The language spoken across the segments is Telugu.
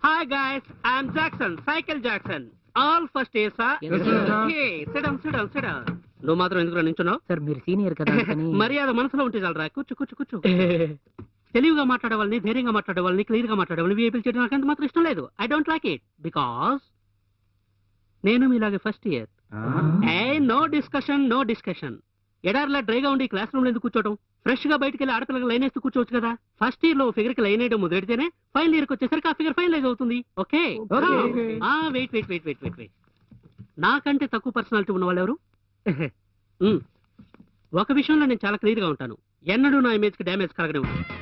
Hi guys, I'm Jackson, Cycle Jackson. All first year, sir. Yes, sir. Hey, sit down, sit down, sit down. నువ్వు మాత్రం ఎందుకు నించున్నావు సార్ మీరు సీనియర్ కదా అందుకని మర్యాద మనసులో ఉంటే చాలరా కూర్చో కూర్చో కూర్చో తెలివిగా మాట్లాడే వాళ్ళని ధైర్యంగా మాట్లాడే వాళ్ళని క్లియర్ గా మాట్లాడే వాళ్ళని వీఐపీలు చేయడం నాకు అంత మాత్రం ఇష్టం లేదు I don't like it because నేను మీలాగే ఫస్ట్ ఇయర్ ఏ నో డిస్కషన్ నో డిస్కషన్ ఎడార్లా డ్రైగా ఉండి క్లాస్ రూమ్ లో ఎందుకు కూర్చోవడం ఫ్రెష్ గా బయటికి వెళ్ళి ఆడపిల్లకి లైన్ వేస్తూ కూర్చోవచ్చు కదా ఫస్ట్ ఇయర్ లో ఫిగర్ కి లైన్ వేయడం మొదలెడితేనే ఫైనల్ ఇయర్ కి వచ్చేసరికి ఆ ఫిగర్ ఫైనలైజ్ అవుతుంది ఓకే Okay. ఆ wait wait wait wait wait wait నాకంటే తక్కువ పర్సనాలిటీ ఉన్న వాళ్ళు ఎవరు మ్. ఒక విషయంలో నేను చాలా క్లియర్ గా ఉంటాను ఎన్నడూ నా ఇమేజ్ కి డ్యామేజ్ కలగడం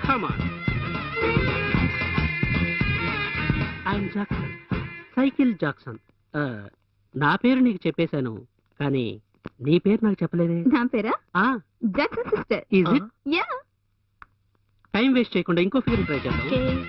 ఐఎమ్ జాక్సన్ సైకిల్ జాక్సన్ ఆ, నా పేరు నీకు చెప్పేశాను కానీ నీ పేరు నాకు చెప్పలేదే నా పేరా ఆ Jackson sister is it yeah time waste చేయకుండా ఇంకో ఫిగర్ ట్రై చేద్దాం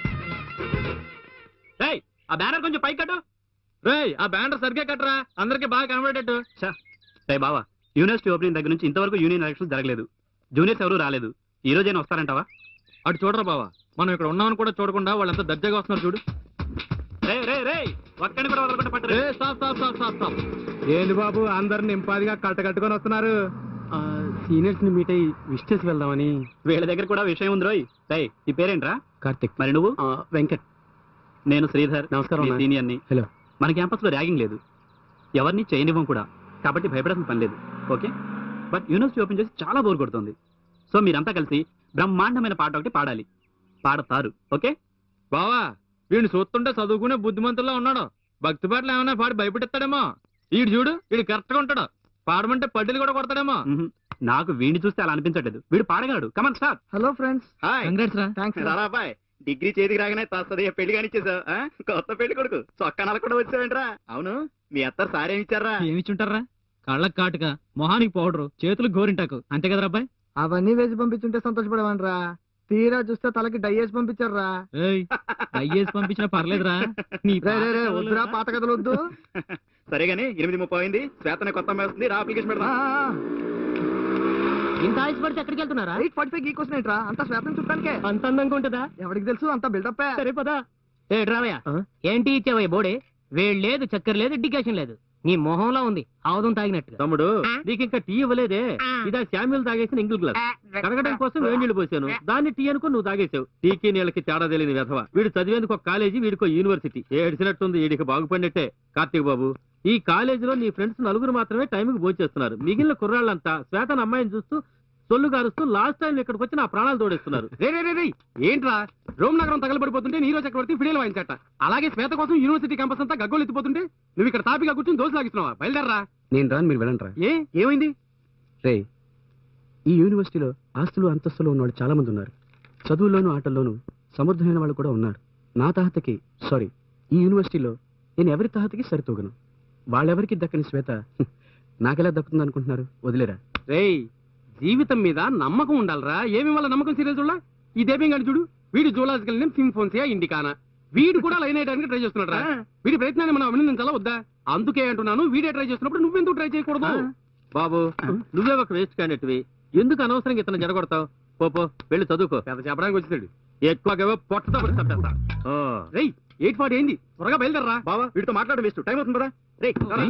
రేయ్ ఆ బ్యానర్ కొంచెం పైకి కట్టు రేయ్ ఆ బ్యానర్ సరిగ్గా కట్టరా అందరికి బాగా కనబడేటట్టు రే బావా యూనివర్సిటీ ఓపెనింగ్ దగ్గర నుంచి ఇంతవరకు యూనియన్ ఎలక్షన్స్ జరగలేదు జూనియర్స్ ఎవరు రాలేదు ఈ రోజైనా వస్తారంటావా అటు చూడరా బావా మనం ఇక్కడ ఉన్నామని కూడా చూడకుండా వాళ్ళంతా దర్జాగా వస్తున్నారు చూడు రే రే రే ఒక్కడిని కూడా వదలకుండా పట్టరు రే stop stop stop stop stop ఏంది బాబు అందరు నింపాదిగా కట్ట కట్టుకొని వస్తున్నారు సీనియర్స్ ని మీట్ అయ్యి విష్ చేసి వెళ్దామని వీళ్ళ దగ్గర కూడా విషయం ఉంది రోయ్ రే ఈ పేరేంట్రా కార్తిక్ మరి నువ్వు ఆ, వెంకట్ నేను శ్రీధర్ నమస్కారం అన్న. సీనియర్ ని హలో మన క్యాంపస్ లో ర్యాగింగ్ లేదు ఎవరిని చేయనివ్వం కూడా కాబట్టి భయపడాల్సిన పని లేదు ఓకే బట్ యూనివర్సిటీ ఓపెన్ చేసి చాలా బోర్ కొడుతుంది సో మీరంతా కలిసి బ్రహ్మాండమైన పాట ఒకటి పాడాలి పాడతారు ఓకే బావా వీడిని చూస్తుంటే చదువుకునే బుద్ధిమంతుల్లో ఉన్నాడు భక్తి పాటలు ఏమైనా పాడి భయపెట్టిస్తాడేమో ఈడు చూడు వీడు కరెక్ట్ గా ఉంటాడు పాడమంటే పడ్డీలు కూడా కొడతాడేమో మ్హూ. నాకు వీడిని చూస్తే అలా అనిపించట్లేదు వీడు పాడగలడు come on start hello friends hi congrats రా థ్యాంక్స్ రారాబాయ్ డిగ్రీ చేతికి రాగానే తస్తది పెళ్లి కానిచ్చేసావు ఆ? కొత్త పెళ్లి కొడుకు చొక్కా కూడా వచ్చావేంట్రా అవును మీ అత్త సారేమి ఇచ్చారా ఏమిచ్చుంటారా కళ్ళకు కాటుక మొహానికి పౌడరు చేతులకు గోరింటాకు అంతే కదరా అబ్బాయి అవన్నీ వేసి పంపించుంటే సంతోషపడేవాన్ రా తీరా చూస్తే తలకి డై వేసి పంపించారా ఏయ్ అయ్యేసి పంపించినా పర్లేదురా నీ రే రే రే వద్దురా పాత కథలు వద్దు సరే గానీ ఎనిమిది ముప్పై అయింది శ్వేతనే కొత్త అమ్మాయి వస్తుంది రా అప్లికేషన్ పెడదాం ఇంత ఆశపడితే ఎక్కడికి వెళ్తున్నారా ఎయిట్ ఫార్టీ ఫైవ్ గీక్ వస్తున్నాయిట్రా అంతా శ్వేతం చుట్టానికే అంత అందంగా ఉంటుందా ఎవరికి తెలుసు అంత బిల్డప్ సరే పదా ఏ రావయ్య ఏంటి ఇచ్చావయ్య బోడే వేడి లేదు చక్కెర లేదు డికాషన్ లేదు నీ మొహంలో ఉంది ఆవుదం తాగినట్టుగా తమ్ముడు నీకు ఇంకా టీ ఇవ్వలేదే ఇదా శామ్యుల్ తాగేసిన ఇంగిల్ గ్లాస్ కడగడం కోసం వేడి నీళ్ళు పోసాను దాన్ని టీ అనుకో నువ్వు తాగేసావు టీకి నీళ్ళకి తేడా తెలియని వెధవ వీడు చదివేందుకు ఒక కాలేజీ వీడికో యూనివర్సిటీ ఏడిసినట్టుంది వీడికి బాగుపడినట్టే కార్తీక్ బాబు ఈ కాలేజీలో నీ ఫ్రెండ్స్ నలుగురు మాత్రమే టైంకి భోంచేస్తున్నారు మిగిలిన కుర్రాళ్ళంతా శ్వేతన్ అమ్మాయిని చూస్తూ సొల్లు గారుస్తూ లాస్ట్ టైం ఇక్కడికి వచ్చి నా ప్రాణాలు తోడేస్తున్నారు రే రే రే రే ఏంట్రా రోమ్ నగరం తగలబడిపోతుంటే నీరో చక్రవర్తి ఫిడేలు వాయించట అలాగే శ్వేత కోసం యూనివర్సిటీ క్యాంపస్ అంతా గగ్గోలు ఎత్తిపోతుంటే నువ్వు ఇక్కడ తాపిగా కూర్చొని దోశ లాగిస్తున్నావా బయలుదేరరా నేను రాను మీరు వెళ్ళండి రా ఏ ఏమైంది రే ఈ యూనివర్సిటీలో ఆస్తులు అంతస్తులు ఉన్నవాళ్ళు చాలా మంది ఉన్నారు చదువుల్లోనూ ఆటల్లోనూ సమర్థమైన వాళ్ళు కూడా ఉన్నారు నా తాహతకి సారీ ఈ యూనివర్సిటీలో నేను ఎవరి తాహతకి సరితూగను వాళ్ళెవరికి దక్కని శ్వేత హ్మ్, నాకెలా దక్కుతుంది అనుకుంటున్నారు వదిలేరా రేయ్ జీవితం మీద నమ్మకం ఉండాలరా ఏమి వాళ్ళ నమ్మకం సీరియల్ చూడ ఇదేమేం కానీ చూడు వీడు జూలాజికల్ నేమ్ సింఫోన్సియా ఇండికానా వీడు కూడా లైన్ వేయడానికి ట్రై చేస్తున్నాడు రా వీడి ప్రయత్నాన్ని మనం అభినందించాలా వద్దా అందుకే అంటున్నాను వీడే ట్రై చేస్తున్నప్పుడు నువ్వెందుకు ట్రై చేయకూడదు బాబు నువ్వే ఒక వేస్ట్ క్యాండిడేట్వి ఎందుకు అనవసరంగా ఇతను జడగొడతావు పో పో వెళ్ళి చదువుకో పెద్ద చెప్పడానికి వచ్చేసాడు ఎక్కువగా పొట్టతో పడి చంపేస్తా రేయ్ ఎయిట్ ఫార్టీ అయింది త్వరగా బయలుదేరరా బావా వీడితో మాట్లాడడం వేస్ట్ టైం అవుతుంది కదా రే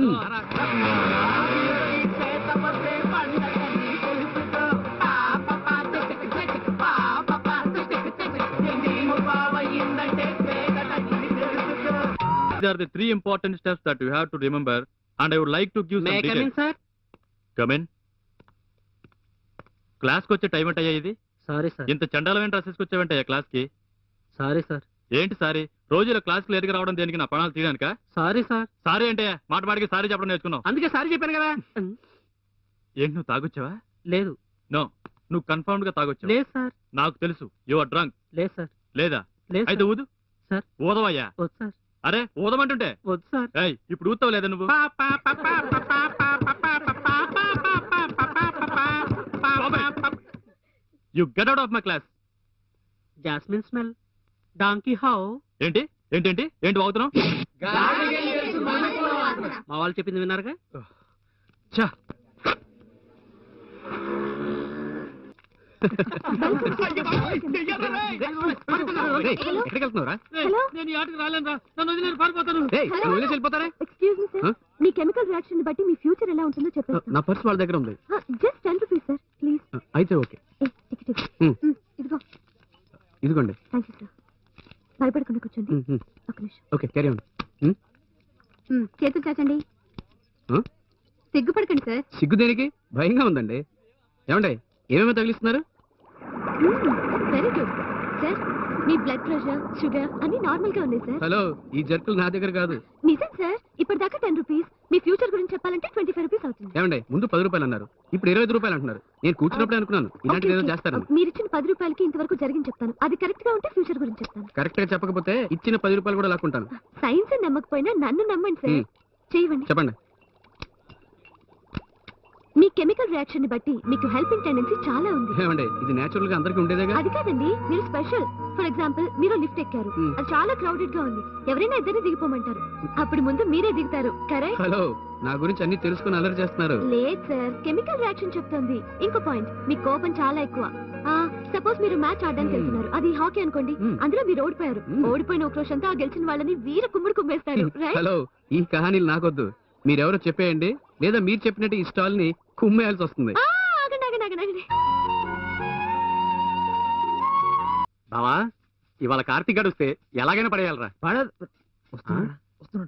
These are the three important steps that you have to remember, and I would like to give some may details. Sir Come in. క్లాస్కి వచ్చే టైం ఏంటయ్యా ఇది సారీ సార్ ఇంత చండాలమైన డ్రెస్సెస్కి వచ్చావంటయ్యా క్లాస్కి సారీ సార్ ఏంటి సారీ రోజులో క్లాస్కి లేట్గా రావడం దేనికి నా ప్రాణాలు తీయడానికా సారీ సార్ సారీ అంటే మాట మాటికి సారీ చెప్పడం నేర్చుకున్నావు అందుకే సారీ చెప్పాను కదా ఏంటి నువ్వు తాగొచ్చావా లేదు నో నువ్వు కన్ఫర్మ్డ్ గా తాగొచ్చావు లేదు సార్ నాకు తెలుసు యు ఆర్ డ్రంక్ లేదు సార్ లేదా లేదు అయితే సార్. ఊదు సార్. ఊదవయ్యా వద్దు సార్ అరే ఊదమంటుంటే వద్దు సార్ ఏయ్ ఇప్పుడు ఊతావు లేదా నువ్వు you get out of my class jasmine smell donkey how ఏంటి ఏంటేంటి ఏంటి వాగుతున్నావు మా వాళ్ళు చెప్పింది విన్నారుగా ఛా రేయ్, ఎక్కడికి వెళ్తున్నావురా ఏయ్, నేను ఈ ఆటకు రాలేను రా నన్ను వదిలి నేను పారిపోతాను రేయ్, నన్ను వదిలేసి వెళ్ళిపోతారా ఎక్స్క్యూజ్ మీ సార్ Huh? మీ కెమికల్ రియాక్షన్ బట్టి మీ ఫ్యూచర్ ఎలా ఉంటుందో చెప్పేస్తాను నా పర్స్ వాళ్ళ దగ్గర ఉంది just ten rupees sir please అయితే ఓకే టికెట్ Hmm. ఇదిగో ఇదిగోండి థ్యాంక్ యూ సార్ భయపడకుండా కూర్చోండి ఉమ్, ఉమ్. ఒక నిమిషం ఓకే క్యారీ ఆన్ మ్, చేతులు చాచండి Huh? సిగ్గుపడకండి సార్ సిగ్గు దేనికి భయంగా ఉందండి ఏమండి ఏమేమి తగిలిస్తున్నారు వెరీ గుడ్ సార్ మీ బ్లడ్ ప్రెషర్ షుగర్ అన్ని నార్మల్ గా ఉన్నాయి సార్ హలో ఈ జర్కులు నా దగ్గర కాదు నిజం సార్ ఇప్పటిదాకా టెన్ రూపీస్ మీ ఫ్యూచర్ గురించి చెప్పాలంటే ట్వంటీ ఫైవ్ రూపీస్ అవుతుంది ఏమండి ముందు పది రూపాయలు అన్నారు ఇప్పుడు ఇరవై ఐదు రూపాయలు అంటున్నారు నేను కూర్చున్నప్పుడే అనుకున్నాను ఇలాంటిది ఏదో Okay, okay. చేస్తారని మీరు ఇచ్చిన పది రూపాయలకి ఇంతవరకు జరిగింది చెప్తాను అది కరెక్ట్ గా ఉంటే ఫ్యూచర్ గురించి చెప్తాను కరెక్ట్ గా చెప్పకపోతే ఇచ్చిన పది రూపాయలు కూడా లాక్కుంటాను సైన్స్ నమ్మకపోయినా నన్ను నమ్మండి సార్ Hmm. చేయవండి చెప్పండి మీ కెమికల్ రియాక్షన్ ని బట్టి మీకు హెల్పింగ్ టెండెన్సీ చాలా ఉంది ఏమండి ఇది నేచురల్ గా అందరికీ ఉండేదేగా అది కాదండి మీరు స్పెషల్ ఫర్ ఎగ్జాంపుల్ మీరు లిఫ్ట్ ఎక్కారు Hmm. అది చాలా క్రౌడెడ్ గా ఉంది ఎవరైనా ఇద్దరిని దిగిపోమంటారు అప్పుడు ముందు మీరే దిగుతారు కరెక్ట్ హలో నా గురించి అన్ని తెలుసుకుని అలర్ చేస్తున్నారు లేదు సార్ కెమికల్ రియాక్షన్ చెప్తుంది ఇంకో పాయింట్ మీ కోపం చాలా ఎక్కువ సపోజ్ మీరు మ్యాచ్ ఆడడానికి Hmm. వెళ్తున్నారు అది హాకీ అనుకోండి Hmm. అందులో మీరు ఓడిపోయారు Hmm. ఓడిపోయిన ఉక్రోషంతో ఆ గెలిచిన వాళ్ళని వీర కుమ్ముడు కుమ్మేస్తారు రైట్ హలో ఈ కహానీలు నాకొద్దు మీరెవరో చెప్పేయండి లేదా మీరు చెప్పినట్టు ఈ స్టాల్ ని కుమ్మేయాల్సి వస్తుంది ఆగండి ఆగండి ఆగండి ఆగండి బావా ఇవాళ కార్తీక్ గడిస్తే ఎలాగైనా పడేయాలరా పడదు వస్తున్నాడు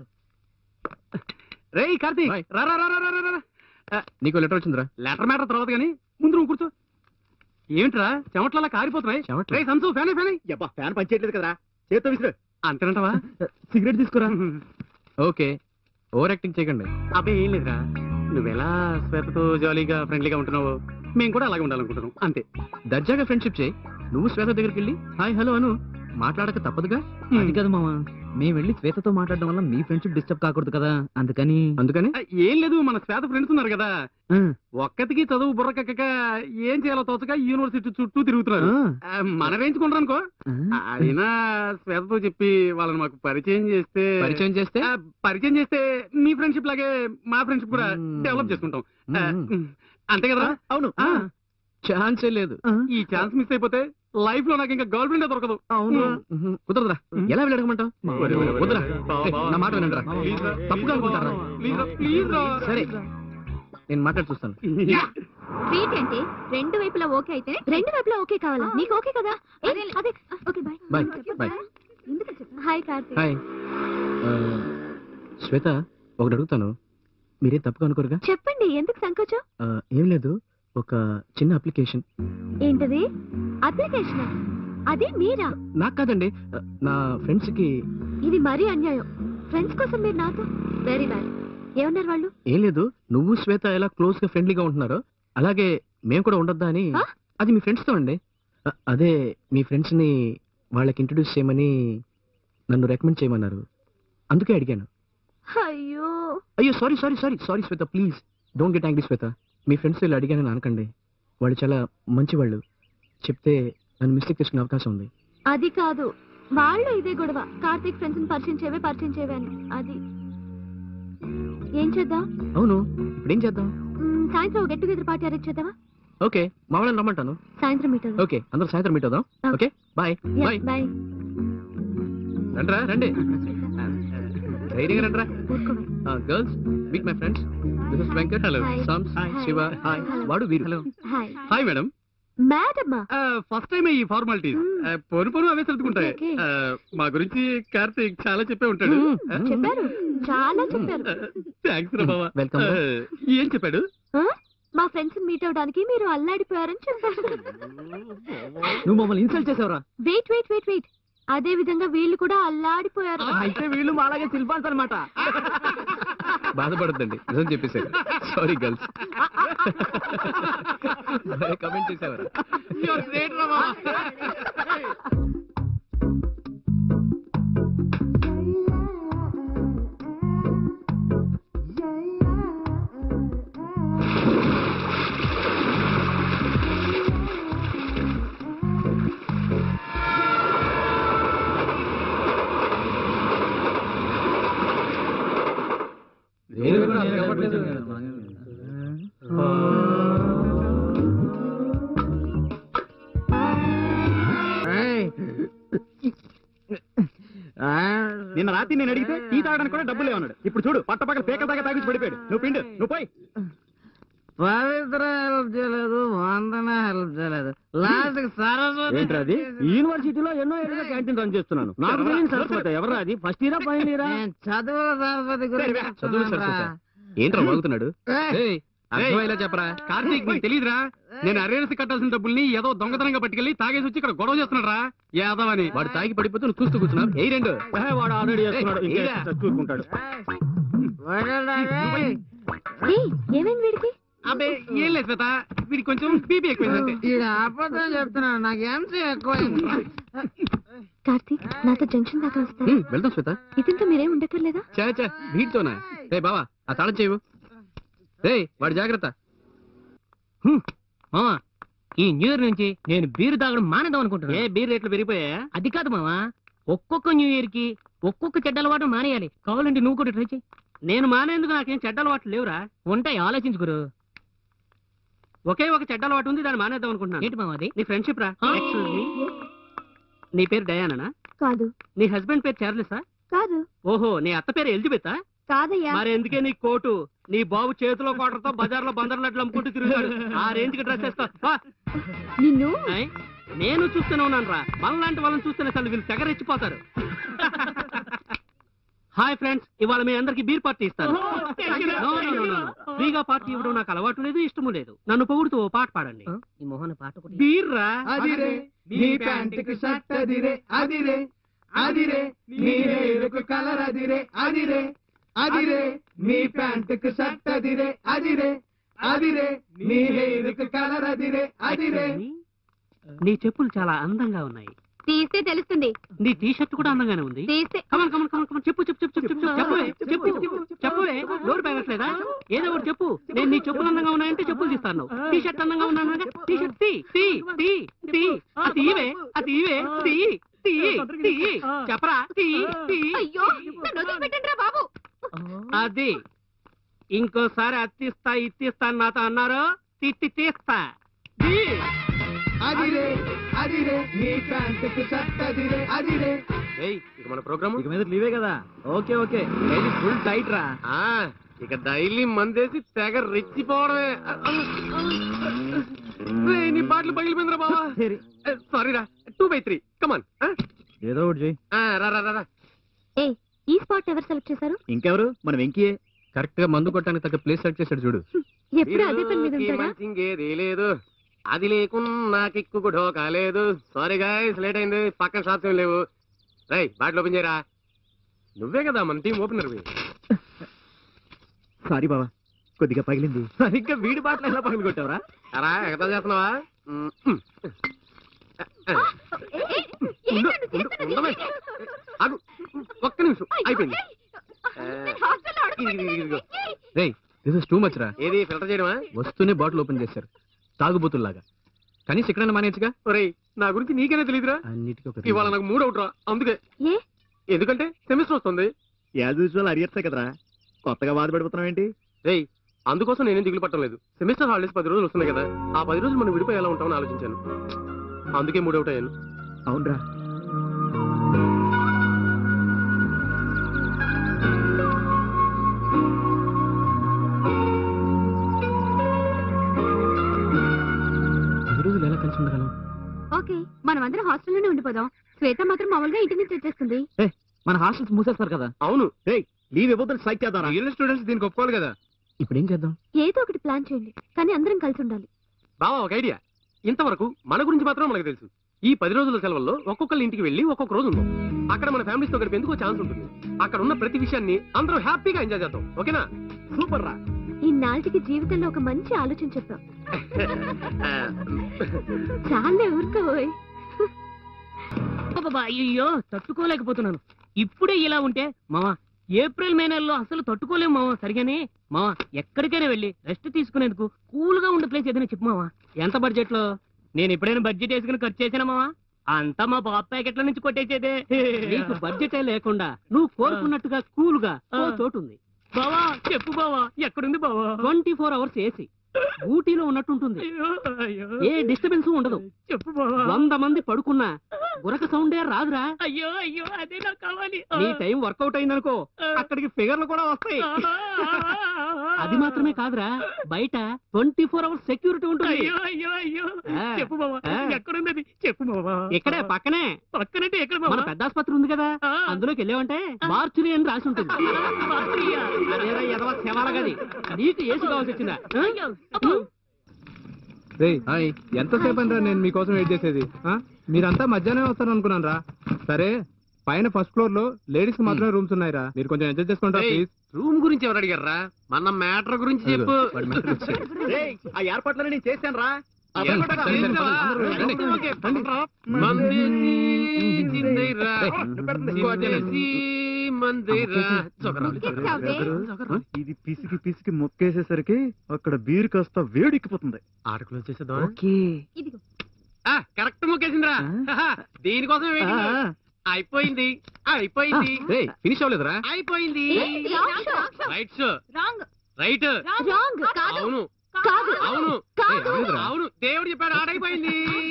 రేయ్ కార్తీక్ Bye. రా రా రా రా రా, రా రా నీకు లెటర్ వచ్చిందిరా లెటర్ మ్యాటర్ తర్వాత కానీ ముందు నువ్వు కూర్చో ఏంట్రా చెమట్లలా కారిపోతున్నాయి చెమట్లు? రేయ్ సంసు ఫ్యాన్ ఫ్యాన్ అబ్బా ఫ్యాన్ పనిచేయట్లేదు కదరా చేత్తో విసురు అంతేనంటవా సిగరెట్ తీసుకురా ఓకే ఓవర్ యాక్టింగ్ చేయకండి అబ్బే ఏం లేదురా నువ్వెలా శ్వేతతో జాలీగా ఫ్రెండ్లీగా ఉంటున్నావు మేము కూడా అలాగే ఉండాలనుకుంటున్నాం అంతే దర్జాగా ఫ్రెండ్షిప్ చేయి నువ్వు శ్వేత దగ్గరికి వెళ్ళి హాయ్ హలో అను మాట్లాడక తప్పదుగా అది కాదు మామ మేము వెళ్ళి శ్వేతతో మాట్లాడడం వల్ల మీ ఫ్రెండ్షిప్ డిస్టర్బ్ కాకూడదు కదా అందుకని అందుకని ఆ, ఏం లేదు మన శ్వేత ఫ్రెండ్స్ ఉన్నారు కదా ఒక్కతికి చదువు బుర్రకెక్కక ఏం చేయాలో తోచక యూనివర్సిటీ చుట్టూ తిరుగుతున్నారు ఆ, మన రేంజ్ అనుకో అయినా శ్వేతతో చెప్పి వాళ్ళని మాకు పరిచయం చేస్తే పరిచయం చేస్తే ఆ, పరిచయం చేస్తే మీ ఫ్రెండ్షిప్ లాగే మా ఫ్రెండ్షిప్ కూడా మ్మ్. డెవలప్ చేసుకుంటాం ఆ, మ్మ్. అంతే కదా అవును ఆ, ఛాన్సే లేదు ఈ ఛాన్స్ మిస్ అయిపోతే లైఫ్ లో నాకు ఇంకా గర్ల్ ఫ్రెండ్ దొరకదు అవును మ్మ్. కుదరదురా ఎలా వెళ్ళి అడగమంటావు ఒరే, ఒరే, ఒరే. వద్దురా బావా, ఏయ్, బావా. నా మాట వినండిరా ప్లీజ్ రా. తప్పుగా అనుకుంటారా ప్లీజ్ రా, ప్లీజ్ రా. సరే నేను మాట్లాడి చూస్తాను స్వీట్ ఏంటి రెండు వైపులా ఓకే అయితే రెండు వైపులా ఓకే కావాలా నీకు ఓకే కదా ఏ, అదే okay bye bye bye hi Karthik hi ఆ, శ్వేత ఒకటి అడుగుతాను మీరే తప్పుగా అనుకోరుగా చెప్పండి ఎందుకు సంకోచం ఆ, ఏం లేదు ఒక చిన్న అప్లికేషన్ ఏంటది అప్లికేషన్ అది మీరా నాకు కాదండి ఆ, నా ఫ్రెండ్స్ కి ఇది మరీ అన్యాయం ఫ్రెండ్స్ కోసం మీరు నాతో వెరీ బ్యాడ్ ఏమన్నారు వాళ్ళు ఏం లేదు నువ్వు శ్వేత ఎలా క్లోజ్ గా ఫ్రెండ్లీగా ఉంటున్నారో అలాగే మేము కూడా ఉండొద్దా అని ఆ? అది మీ ఫ్రెండ్స్ తో అండి ఆ, అదే మీ ఫ్రెండ్స్ ని వాళ్ళకి ఇంట్రడ్యూస్ చేయమని నన్ను రికమెండ్ చేయమన్నారు అందుకే అడిగాను అయ్యో అయ్యో sorry sorry sorry sorry Swetha please don't get angry Swetha మీ ఫ్రెండ్స్ వీళ్ళు అడిగానని అనకండి వాళ్ళు చాలా మంచి వాళ్ళు చెప్తే నన్ను మిస్టేక్ చేసుకునే అవకాశం ఉంది అది కాదు వాళ్ళు ఇదే గొడవ కార్తీక్ ఫ్రెండ్స్ ని పరిచయం చేయవే పరిచయం చేయవే అని అది ఏం చేద్దాం అవును ఇప్పుడు ఏం చేద్దాం మ్మ్, సాయంత్రం గెట్ టుగెదర్ పార్టీ అరేంజ్ చేద్దామా ఓకే మా వాళ్ళని రమ్మంటాను సాయంత్రం మీట్ అవుదాం ఓకే అందరూ సాయంత్రం మీట్ అవుదాం ఓకే బాయ్ బాయ్ బాయ్ రండ్రా రండి ధైర్యంగా రండ్రా ఊరుకోవే girls meet my friends this is Venkat hello Hi. సామ్స్ Hi. శివ Hi. వాడు Veeru hello hi hi madam మేడమ్మా ఫస్ట్ టైం ఈ ఫార్మాలిటీస్ మ్మ్. పొను పొను అవే సర్దుకుంటాయి Okay, okay. ఆ, మా గురించి కార్తీక్ చాలా చెప్పే ఉంటాడు మ్మ్. చెప్పారు చాలా చెప్పారు థ్యాంక్స్ రా బావా Welcome. ఆ, ఏం చెప్పాడు ఆ? మా ఫ్రెండ్స్ మీట్ అవడానికి మీరు అల్లాడిపోయారని చెప్పారు నువ్వు మమ్మల్ని ఇన్సల్ట్ చేసావురా వెయిట్ వెయిట్ వెయిట్ వెయిట్ అదే విధంగా వీళ్ళు కూడా అల్లాడిపోయారు అయితే వీళ్ళు మాలాగే శిల్పాన్స్ అనమాట బాధపడద్దండి నిజం చెప్పేశారు సారీ గర్ల్స్ కమెంట్ చేసేవారు You're great రా బావా. నిన్న రాత్రి నేను అడిగితే టీ తాగడానికి కూడా డబ్బులు లేవన్నాడు ఇప్పుడు చూడు పట్ట పక్కన పేకల దాకా తాగించి పడిపోయాడు నువ్వు పిండు నువ్వు పోయి పవిత్ర హెల్ప్ చేయలేదు వందన హెల్ప్ చేయలేదు లాస్ట్ సరస్వతి ఏంట్రది యూనివర్సిటీలో ఎన్నో ఏళ్ళుగా క్యాంటీన్ రన్ చేస్తున్నాను నాకు తెలియని సరస్వతి ఎవరా అది ఫస్ట్ ఇయరా ఫైనల్ ఇయరా నేను చదువుల సరస్వతి గురించి చదువుల చెప్తున్నానురా. సరస్వతి. ఏంట్రా వాగుతున్నాడు ఏయ్, అర్థమయ్యేలా చెప్పరా కార్తీక్ నీకు తెలియదురా నేను అరేరసి కట్టాల్సిన డబ్బుల్ని ఏదో దొంగతనంగా పట్టుకెళ్లి తాగేసి వచ్చి ఇక్కడ గొడవ చేస్తున్నాడు రా యాదవని వాడు తాగి పడిపోతే నువ్వు చూస్తూ కూర్చున్నావు ఏ రెండు ఏ, వాడు ఆల్రెడీ చేస్తున్నాడు ఏయ్, ఇంకా ఏరా. చచ్చుకుంటాడు వదలరా, ఏయ్. ఏయ్, ఏమైంది వీడికి అబ్బే ఏం లేదు శ్వేత వీడికి కొంచెం బీపీ ఎక్కువైందంటే ఈడ అబద్ధం చెప్తున్నాడు నాకు ఎంసీ ఎక్కువ కార్తీక్ నాతో జంక్షన్ దాకా వస్తారా హ్మ్, వెళ్దాం శ్వేత ఇదంతా మీరేం ఉండక్కర్లేదా చే చే వీటితోనా రే బావా ఆ తాళం చేయవు రే వాడి జాగ్రత్త మామా ఈ న్యూ ఇయర్ నుంచి నేను బీరు తాగడం మానేద్దాం అనుకుంటున్నా ఏ బీర్ రేట్లు పెరిగిపోయా అది కాదు మామా ఒక్కొక్క న్యూ ఇయర్ కి ఒక్కొక్క చెడ్డ అలవాటు మానేయాలి కావాలంటే నువ్వు కూడా ట్రై చేయి నేను మానేందుకు నాకేం చెడ్డ అలవాట్లు లేవురా ఉంటాయి ఆలోచించుకురు ఒకే ఒక చెడ్డ అలవాటు ఉంది దాన్ని మానేద్దాం అనుకుంటున్నాను ఏంటి మామా అది నీ ఫ్రెండ్షిప్ రా ఆ? Excuse me. నీ పేరు డయానా కాదు నీ హస్బెండ్ పేరు చార్లెసా కాదు ఓహో నీ అత్త పేరు ఎలిజబెతా కాదయ్యా మరి ఎందుకే నీ కోటు నీ బాబు చేతిలో కోటతో బజార్లో బందర్లట్లు అమ్ముకుంటూ తిరుగుతాడు ఆ రేంజ్ కి డ్రెస్ వేస్తా నిన్ను నేను చూస్తూనే ఉన్నాను రా మనలాంటి వాళ్ళని చూస్తేనే అసలు వీళ్ళు తెగరెచ్చిపోతారు హాయ్ ఫ్రెండ్స్ ఇవాళ మీ అందరికి బీర్ పార్టీ ఇస్తాను No, no, no, no, no. ఫ్రీగా పార్టీ ఇవ్వడం నాకు అలవాటు లేదు ఇష్టము లేదు నన్ను పొగుడుతూ ఓ పాట పాడండి ఆ? ఈ మొహన పాట ఒకటి బీర్ రా అదిరే నీ ప్యాంటుకి షర్ట్ అదిరే అదిరే అదిరే నీ హెయిర్కు కలర్ అదిరే అదిరే అదిరే నీ ప్యాంటుకు షర్ట్ అదిరే అదిరే అదిరే నీ హెయిర్కు కలర్ అదిరే అదిరే నీ చెప్పులు చాలా అందంగా ఉన్నాయి తీస్తే తెలుస్తుంది నీ టీ షర్ట్ కూడా అందంగానే ఉంది తీస్తే కమన్ కమన్ కమన్ కమన్ చెప్పు చెప్పు చెప్పు చెప్పు చెప్పు చెప్పు చెప్పు చెప్పువే నోరు పెరగట్లేదా ఏదో ఒకటి చెప్పు నేను నీ చెప్పులు అందంగా ఉన్నాయంటే చెప్పులు తీస్తాను టీ షర్ట్ అందంగా ఉన్నాను టీ షర్ట్ తీ తీ తీ తీ అది ఇవే అది ఇవే తీ తీ తీ చెప్పరా తీ తీ అయ్యో నన్ను వదిలిపెట్టండి రా బాబు అది ఇంకోసారి అత్తిస్తా ఇత్తిస్తా అని నాతో అన్నారు తిట్టి తీస్తా తీ. అదిరే అదిరే నీ ప్యాంటుకు షర్ట్ అదిరే అదిరే ఇక మన ప్రోగ్రామ్ ఇక మీద లీవే కదా ఓకే ఓకే ఫుల్ టైట్ రా ఇక డైలీ మందేసి తెగ రెచ్చిపోవడమే రేయ్, నీ బాటిల్ పగిలిపోయిందిరా బావా సారీ రా టూ బై త్రీ కమాన్ ఏదో ఒకటి చెయ్యి రా రా రా, రా ఏ ఈ స్పాట్ ఎవరు సెలెక్ట్ చేశారు ఇంకెవరు మన వెంకీయే కరెక్ట్ గా మందు కొట్టడానికి తగ్గ ప్లేస్ సెలెక్ట్ చేశాడు చూడు ఎప్పుడు అదే పని మీద వీరుకి ఉంటారా మంచింగేది లేదు అది లేకున్నా కిక్కు కూడా కాలేదు సారీ గాయస్ లేట్ అయింది పక్కన షాప్స్ ఏం లేవు రై బాటిల్ ఓపెన్ చేయరా నువ్వే కదా మన టీం ఓపెనర్ సారీ బావా కొద్దిగా పగిలింది సరిగ్గా వీడి బాటలు ఎలా పగిలి కొట్టావరా అరా ఎగతా చేస్తున్నావా మ్, మ్. ఏ, ఏ, ఏ, ఉండు, నన్ను ఉండు, చేస్తున్నది? ఉండవే. ఆగు ఒక్క నిమిషం అయిపోయింది నేను హాస్టల్లో ఇదిగో, ఇదిగో, ఇదిగో. అడుగుపెట్టలేదు. రే దిస్ ఇస్ టూ మచ్ రా ఏది ఫిల్టర్ చేయడమా వస్తూనే బాటిల్ ఓపెన్ చేశారు తాగుబోతుల్లాగా కనీసం ఎక్కడైనా మానేయచ్చుగా ఒరేయ్ నా గురించి నీకనే తెలియదురా అన్నిటికీ ఒక ఇవాళ నాకు మూడ్ అవుట్ రా అందుకే ఏ ఎందుకంటే సెమిస్టర్ వస్తుంది యాజ్ యూజువల్ అరియర్సే కదరా కొత్తగా బాధపడిపోతున్నావు ఏంటి రేయ్ అందుకోసం నేనేం దిగులు పట్టడం లేదు సెమిస్టర్ హాలిడేస్ పది రోజులు వస్తున్నాయి కదా ఆ పది రోజులు మనం విడిపోయి ఎలా ఉంటామని ఆలోచించాను అందుకే మూడ్ అవుట్ అయ్యాను అవునరా పది రోజులు ఎలా కలిసి ఉండగలం ఓకే మనం అందరం హాస్టల్లోనే ఉండిపోదాం శ్వేత మాత్రం మామూలుగా ఇంటి నుంచి వచ్చేస్తుంది మన హాస్టల్స్ మూసేస్తారు కదా అవును లీవ్ ఇవ్వద్దని స్ట్రైక్ చేద్దాం మిగిలిన స్టూడెంట్స్ దీనికి ఒప్పుకోవాలి కదా ఇప్పుడు ఏం చేద్దాం ఏదో ఒకటి ప్లాన్ చేయండి కానీ అందరం కలిసి ఉండాలి బావా ఒక ఐడియా ఇంతవరకు మన గురించి మాత్రం మనకు తెలుసు ఈ పది రోజుల సెలవుల్లో ఒక్కొక్కరి ఇంటికి వెళ్ళి ఒక్కొక్క రోజు ఉందాం అక్కడ మన ఫ్యామిలీస్ తో గడిపేందుకు ఛాన్స్ ఉంటుంది అక్కడ ఉన్న ప్రతి విషయాన్ని అందరం హ్యాపీగా ఎంజాయ్ చేద్దాం ఓకేనా సూపర్ రా ఈ నాటికి జీవితంలో ఒక మంచి ఆలోచన చెప్పాం చాలే ఊరుకోబోయ్ అబ్బబ్బా, అయ్యో తట్టుకోలేకపోతున్నాను ఇప్పుడే ఇలా ఉంటే మావా ఏప్రిల్ మే నెలలో అసలు తట్టుకోలేము మావా సరిగానే మావా ఎక్కడికైనా వెళ్ళి రెస్ట్ తీసుకునేందుకు కూల్ గా ఉండే ప్లేస్ ఏదైనా చెప్పు మావా ఎంత బడ్జెట్ లో నేను ఎప్పుడైనా బడ్జెట్ వేసుకుని ఖర్చు చేసానా మావా అంతా మా బాబు ప్యాకెట్ల నుంచి కొట్టేసేదే నీకు బడ్జెటే లేకుండా నువ్వు కోరుకున్నట్టుగా కూల్ గా ఓ చోటు ఉంది బావా చెప్పు బావా ఎక్కడుంది బావా ట్వంటీ ఫోర్ అవర్స్ ఏసీ ఊటీలో ఉన్నట్టుంటుంది అయ్యో అయ్యో ఏ డిస్టర్బెన్స్ ఉండదు చెప్పు బావా వంద మంది పడుకున్నా గురక సౌండే రాదురా అయ్యో అయ్యో అదే నాకు కావాలి నీ టైం వర్కౌట్ అయిందనుకో అక్కడికి ఫిగర్లు కూడా వస్తాయి అది మాత్రమే కాదురా బయట ట్వంటీ ఫోర్ అవర్స్ సెక్యూరిటీ ఉంటుంది అయ్యో అయ్యో అయ్యో ఆ. చెప్పు బావా ఆ. ఎక్కడున్నది చెప్పు బావా ఇక్కడే పక్కనే పక్కనంటే ఎక్కడ మన బావా పెద్ద ఆసుపత్రి ఉంది కదా ఆ. అందులోకి వెళ్ళావంటే మార్చురి అని రాసి ఉంటుంది బాత్రూయా? అదేరా ఎదవ శవాల గది నీకు ఏసు కావాల్సి వచ్చిందా ఆ? అయ్యో, అబ్బో. హాయ్ ఎంతసేపు అంటారా నేను మీకోసం వెయిట్ చేసేది ఆ? మీరంతా మధ్యాహ్నం వస్తారు అనుకున్నాను రా సరే పైన ఫస్ట్ ఫ్లోర్ లో లేడీస్ మాత్రమే రూమ్స్ ఉన్నాయిరా మీరు కొంచెం అడ్జస్ట్ చేసుకుంటారా ఏయ్, ప్లీజ్ రూమ్ గురించి ఎవరు అడిగారా మన మ్యాటర్ గురించి చెప్పు ఆ ఏర్పాట్లను నేను చేశాను రా ఏం చేసావా? రండి. ఓకే, మందిసి చిందైరా, చిందేసి మందిరా. చొకరా. ఇది పిసికి పిసికి మొక్కేసేసరికి అక్కడ బీరు కాస్త వేడెక్కిపోతుంది ఆటకులు వచ్చేసేద్దామా ఓకే ఇదిగో ఆ, కరెక్ట్ మొక్కేసిందిరా హహ, దీనికోసం వెయిటింగ్ అయిపోయింది అయిపోయింది ఫినిష్ అవ్వలేదురా అయిపోయింది wrong right show wrong right wrong కాదు అవును కాదు అవును కాదు అవును దేవుడు చెప్పాడు ఆడైపోయింది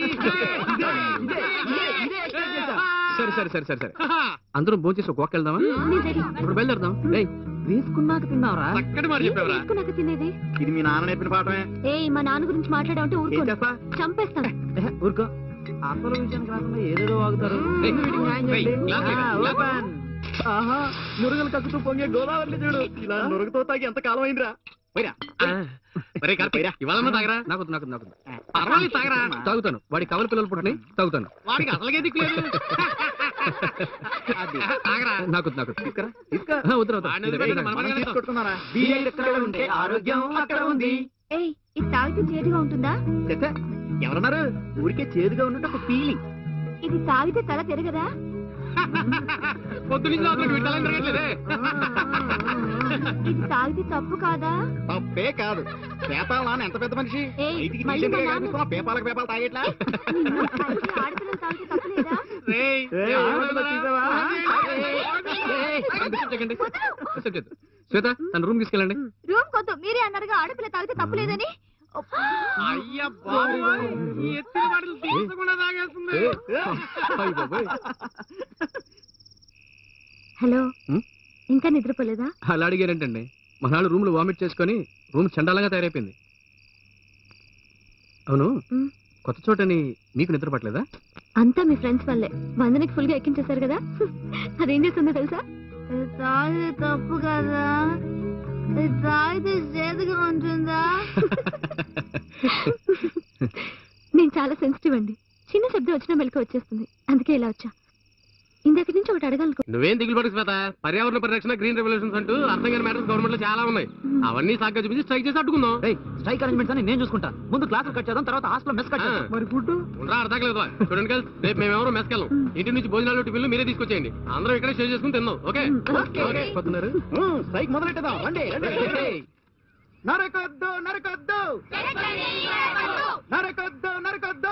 సరే సరే సరే సరే సరే అందరం భోంచేసి ఒక వాక్ వెళ్దామా నేను రెడీ. ఇప్పుడు బయలుదేరదాం ఏయ్ వేసుకున్నాక తిన్నావరా చక్కటి మాట చెప్పావురా తీసుకున్నాక తినేది ఇది మీ నాన్న నేర్పిన పాఠమే ఏయ్ మా నాన్న గురించి మాట్లాడామంటే ఏం ఊరుకోను చేస్తా చంపేస్తాను ఏహ్, ఊరుకో అసలు విషయానికి రాకుండా ఏదేదో వాగుతారు ఏయ్, ఏయ్, గ్లాస్ ఇవ్వు, గ్లాస్ ఇవ్వు. ఆహా మురుగలు కక్కుతూ పొంగే గోదావరి చూడు ఇలా నురుగుతో తాగి ఎంత కాలం అయిందిరా పోయిరా ఆ, ఒరే కార్తీక్, ఇవాళ తాగరా నాకు నాకు నాకు పర్వాలేదు తాగరా తాగుతాను వాడి కవల పిల్లలు పుట్టినాయి తాగుతాను వాడికి అసలుగే దిక్కులేదు తాగరా నాకు నాకు తీసుకురా తీసుకురా వద్దు వాడిని వదిలిపెట్టి మనం మనమే వెళ్తాం. కొట్టుకున్నారా ఎక్కడ ఉంటే ఆరోగ్యం అక్కడ ఉంది ఏయ్ ఇది తాగితే చేదుగా ఉంటుందా ఎవరన్నారు ఊరికే చేదుగా ఉన్నట్టు ఒక ఫీలింగ్ ఇది తాగితే తల తిరగదా పొద్దు నుంచి అసలు విట్టాలని తిరగట్లేదే ఇది తాగితే తప్పు కాదా తప్పే కాదు పేపాల నాన్న ఎంత పెద్ద మనిషి ఏయ్, బయటికి మళ్ళీ తీసేందుకే మా నాన్న- కనిపిస్తున్నా, పేపాలకు పేపాలు తాగేట్లా అయితే ఆడపిల్లలు తాగితే తప్పులేదా రేయ్, ఏయ్, ఎవరు చూసావా? శ్వేత తన రూమ్ తీసుకెళ్ళండి రూమ్ కొద్దు మీరే అన్నారుగా ఆడపిల్ల తాగితే తప్పులేదని అయ్య బాబోయ్, ఈ ఎత్తిన మాటలు తీర్చకుండా తాగేస్తుంది అయ్ బాబోయ్. హలో హ్మ్? ఇంకా నిద్రపోలేదా అలా అడిగారేంటండి మనాడు రూమ్ లో వామిట్ చేసుకొని రూమ్ చండాలంగా తయారైపోయింది అవును హ్మ్. కొత్త చోటని మీకు నిద్ర పట్టలేదా అంతా మీ ఫ్రెండ్స్ వల్లే వందనికి ఫుల్ గా ఎక్కించేశారు కదా అదేం చేస్తుందో తెలుసా తాగితే తప్పు కదా తాగితే చేదుగా ఉంటుందా నేను చాలా సెన్సిటివ్ అండి చిన్న శబ్దం వచ్చినా మెలకు వచ్చేస్తుంది అందుకే ఇలా వచ్చా ఇందాక నుంచి ఒకటి అడగాలనుకో నువ్వేం దిగులు పడకు శ్వేత పర్యావరణ పరిరక్షణ గ్రీన్ రెవల్యూషన్స్ అంటూ అర్థం కాని మ్యాటర్స్ గవర్నమెంట్ లో చాలా ఉన్నాయి అవన్నీ సాగ్గా చూపించి స్ట్రైక్ చేసి అడ్డుకుందాం స్ట్రైక్ అరేంజ్మెంట్స్ అని నేను చూసుకుంటా ముందు క్లాసులు కట్ చేద్దాం తర్వాత హాస్టల్ మెస్ కట్ చేద్దాం. మరి ఫుడ్ ఉండరా అర్థం లేదు చూడండి కలిసి రేపు మేమెవరో మెస్కెళ్ళం ఇంటి నుంచి భోజనాలు టిఫిన్లు మీరే తీసుకొచ్చేయండి అందరం ఇక్కడే షేర్ చేసుకుని తిందాం ఓకే ఓకే. పోతున్నారు స్ట్రైక్ మొదలెట్టదాం రండి రండి నరకొద్దు నరకొద్దు నరకొద్దు నరకొద్దు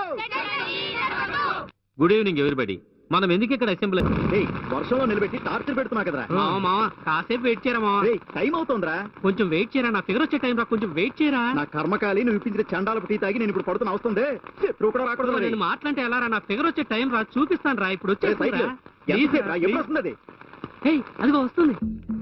గుడ్ ఈవినింగ్ ఎవరిబడి మనం ఎందుకు ఇక్కడ అసెంబ్లీ ఏయ్ వర్షంలో నిలబెట్టి టార్చర్ పెడుతున్నా కదరా మావా మావా కాసేపు వెయిట్ చేయరా మావా ఏయ్ టైం అవుతోందిరా కొంచెం వెయిట్ చేయరా నా ఫిగర్ వచ్చే టైం రా కొంచెం వెయిట్ చేయరా నా కర్మకాలి నువ్వు ఇప్పించిన చండాలపు టీ తాగి నేను ఇప్పుడు పడుతున్న అవస్తుంది శత్రువు కూడా రాకూడదు మరి. నేను మాట్లాంటే ఎలా రా నా ఫిగర్ వచ్చే టైం రా చూపిస్తాను రా ఇప్పుడు ఏ, సైకిల్. ఎంతసేపు రా? ఎప్పుడు వస్తుంది అది? అదిగో వస్తుంది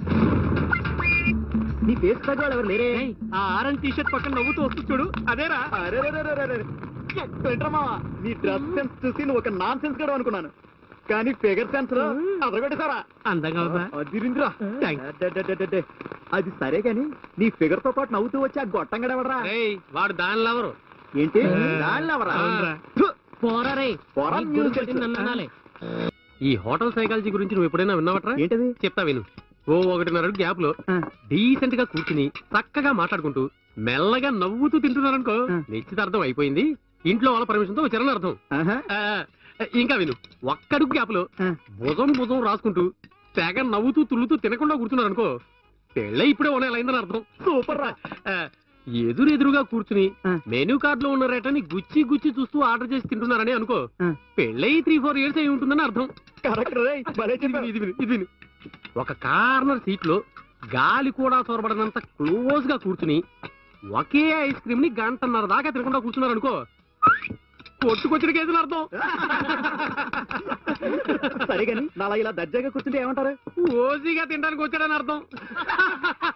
నీ ఫేస్ తగ్గవాళ్ళు ఎవరు లేరే ఏయ్, ఆ ఆరెంజ్ టీ షర్ట్ పక్కన నవ్వుతూ వస్తుంది చూడు అదేరా అరే రే, రే, రే, రే, రే. ఎక్కడేంట్రా మావా? నీ డ్రెస్ సెన్స్ చూసి నువ్వు ఒక నాన్ సెన్స్ గడు అనుకున్నాను కానీ ఫిగర్ సెన్స్ లో అదరగొట్టేసారా అందంగా ఉందా అదిరింద్రా Thanks. అడ్డడ్డడ్డడ్డే. అది సరే గాని నీ ఫిగర్ తో పాటు నవ్వుతూ వచ్చి ఆ గొట్టం గడవడరా రేయ్ వాడు దానిలో ఎవరు ఏంటి దానిలో ఎవరా అవునురా. ఫు, పోరా రే పోరా నీకు మీరు గురించి తెలుసు. నన్ను అనాలే. ఈ హోటల్ సైకాలజీ గురించి నువ్వు ఎప్పుడైనా విన్నావట్రా ఏంటది చెప్తా విను ఓ ఒకటిన్నర గ్యాప్ లో ఆ. డీసెంట్ గా కూర్చుని చక్కగా మాట్లాడుకుంటూ మెల్లగా నవ్వుతూ తింటున్నారనుకో ఆ. నిశ్చితార్థం అయిపోయింది ఇంట్లో వాళ్ళ పర్మిషన్ తో వచ్చారని అర్థం ఆహా. ఆ, ఇంకా విను ఒక్కడుగు గ్యాప్ లో ఆ. భుజం భుజం రాసుకుంటూ తెగ నవ్వుతూ తుల్లుతూ తినకుండా కూర్చున్నారనుకో పెళ్ళై ఇప్పుడే ఉన్నాయని అర్థం సూపర్ రా ఆ, ఎదురెదురుగా కూర్చుని ఆ. మెనూ కార్డ్ లో ఉన్న రేటని గుచ్చి గుచ్చి చూస్తూ ఆర్డర్ చేసి తింటున్నారని అనుకో ఆ. పెళ్ళై త్రీ ఫోర్ ఇయర్స్ అయి ఉంటుందని అర్థం కరెక్ట్ రే భలే ఇది విను, చెప్పావు. ఇది విను, ఇది విను. ఒక కార్నర్ సీట్ లో గాలి కూడా చొరబడినంత క్లోజ్ గా కూర్చుని ఒకే ఐస్ క్రీమ్ ని గంటన్నర దాకా తినకుండా కూర్చున్నారు అనుకో కొట్టుకొచ్చిన కేసులు అర్థం సరే కానీ నాలా ఇలా దర్జాగా కూర్చుంటే ఏమంటారు ఓజీగా తినడానికి వచ్చాడని అర్థం